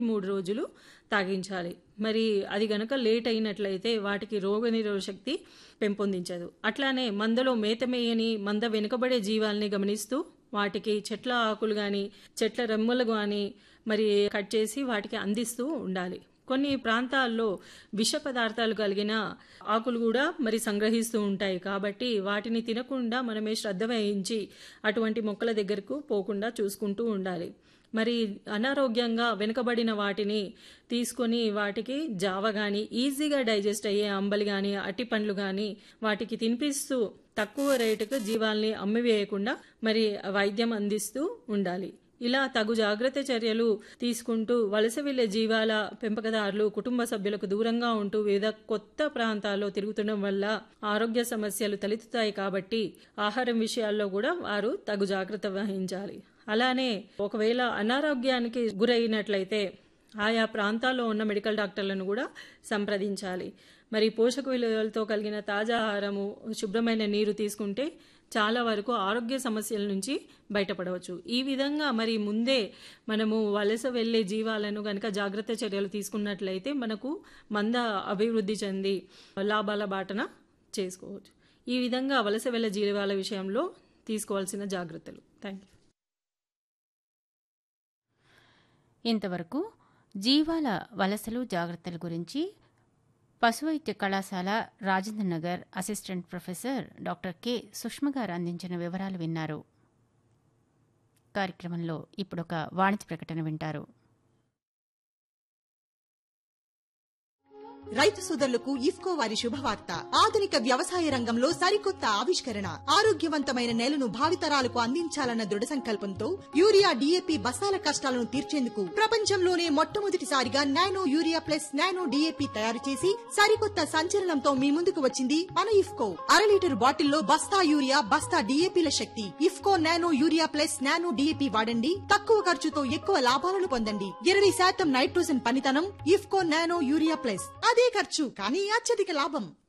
మూడు రోజులు తాగించాలి మరి అది గనక లేట్ అయినట్లయితే వాటికి రోగనిరోధక శక్తి పెంపొందించదు అట్లానే మందలో మేత మేయని మంద వెనుకబడే జీవాల్ని గమనిస్తూ వాటికి చెట్ల ఆకులు కానీ చెట్ల రెమ్మలు కానీ మరి కట్ చేసి వాటికి అందిస్తూ ఉండాలి కొన్ని ప్రాంతాల్లో విష పదార్థాలు కలిగిన ఆకులు కూడా మరి సంగ్రహిస్తూ ఉంటాయి కాబట్టి వాటిని తినకుండా మనమే శ్రద్ధ వహించి అటువంటి మొక్కల దగ్గరకు పోకుండా చూసుకుంటూ ఉండాలి మరి అనారోగ్యంగా వెనుకబడిన వాటిని తీసుకొని వాటికి జావ కానీ ఈజీగా డైజెస్ట్ అయ్యే అంబలి కానీ అట్టి పండ్లు కానీ వాటికి తినిపిస్తూ తక్కువ రేటుకు జీవాల్ని అమ్మివేయకుండా మరి వైద్యం అందిస్తూ ఉండాలి ఇలా తగు జాగ్రత్త చర్యలు తీసుకుంటూ వలస వెళ్లే జీవాల పెంపకదారులు కుటుంబ సభ్యులకు దూరంగా ఉంటూ వివిధ కొత్త ప్రాంతాల్లో తిరుగుతుండడం వల్ల ఆరోగ్య సమస్యలు తలెత్తుతాయి కాబట్టి ఆహారం విషయాల్లో కూడా వారు తగు జాగ్రత్త వహించాలి అలానే ఒకవేళ అనారోగ్యానికి గురైనట్లయితే ఆయా ప్రాంతాల్లో ఉన్న మెడికల్ డాక్టర్లను కూడా సంప్రదించాలి మరి పోషక విలువలతో కలిగిన తాజా ఆహారము శుభ్రమైన నీరు తీసుకుంటే చాలా వరకు ఆరోగ్య సమస్యల నుంచి బయటపడవచ్చు ఈ విధంగా మరి ముందే మనము వలస వెళ్లే జీవాలను కనుక జాగ్రత్త చర్యలు తీసుకున్నట్లయితే మనకు మంద అభివృద్ధి చెంది లాభాల బాటన చేసుకోవచ్చు ఈ విధంగా వలస వెళ్లే జీవాల విషయంలో తీసుకోవాల్సిన జాగ్రత్తలు థ్యాంక్ యూ ఇంతవరకు జీవాల వలసలు జాగ్రత్తల గురించి పశువైద్య కళాశాల Rajendra Nagar assistant professor doctor K Sushma గారు అందించిన వివరాలు విన్నారు కార్యక్రమంలో ఇప్పుడొక వాణిజ్య ప్రకటన వింటారు రైతు సోదరులకు ఇఫ్కో వారి శుభవార్త ఆధునిక వ్యవసాయ రంగంలో సరికొత్త ఆవిష్కరణ ఆరోగ్యవంతమైన నేలను భావితరాలకు అందించాలన్న దృఢ సంకల్పంతో యూరియా డీఏపీ బస్తాల కష్టాలను తీర్చేందుకు ప్రపంచంలోనే మొట్టమొదటిసారిగా nano urea plus nano DAP తయారు చేసి సరికొత్త సంచలనంతో మీ ముందుకు వచ్చింది మన ఇఫ్కో అర లీటర్ బాటిల్లో బస్తా యూరియా బస్తా డీఏపీల శక్తి IFFCO nano urea plus nano DAP వాడండి తక్కువ ఖర్చుతో ఎక్కువ లాభాలను పొందండి ఇరవై శాతం నైట్రోజన్ పనితనం ఇఫ్కో నానో యూరియా ప్లస్ అదే ఖర్చు కానీ అత్యధిక లాభం